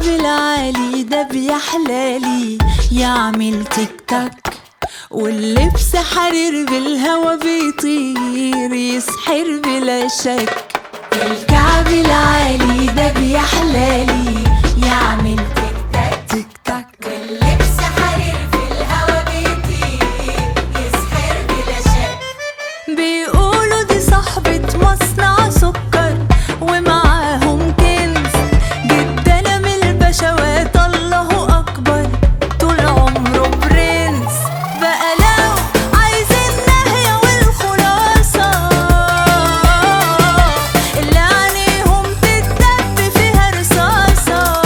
الكعب العالي ده بيحلالي يعمل تيك تاك واللبس حرير بالهوا بيطير يسحر بلا شك الكعب العالي ده بيحلالي يعمل تيك تاك تيك تاك واللبس حرير في الهوا بيطير يسحر بلا شك بيقولوا دي صاحبة مصنع سكر ومعاهم كنز جدا من البشوات الله أكبر طول عمره برنس بقى لو عايز النهية والخلاصة اللي عينيهم تتدب فيها رصاصة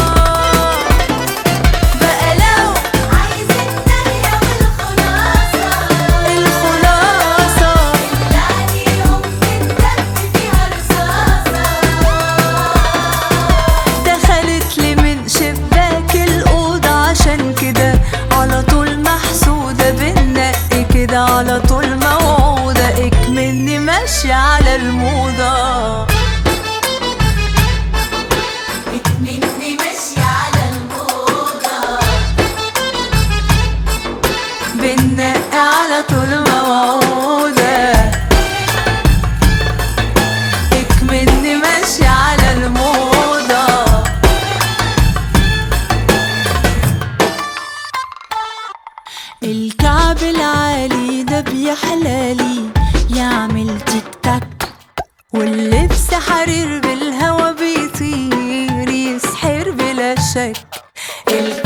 بقى لو عايز النهية والخلاصة الخلاصة اللي عليهم تندب فيها رصاصة دخلت لي من شباك الأوضة عشان كده على طول محسودة بالنق كده على طول موعودة اكمني ماشية على الموضة مني ماشية على الموضة بالنق على طول موعودة اكمني ماشية على الموضة الكعب العالي ده بيحلالي يعمل تيك تاك واللبس حرير بالهوا بيطير يسحر بلا شك الكعب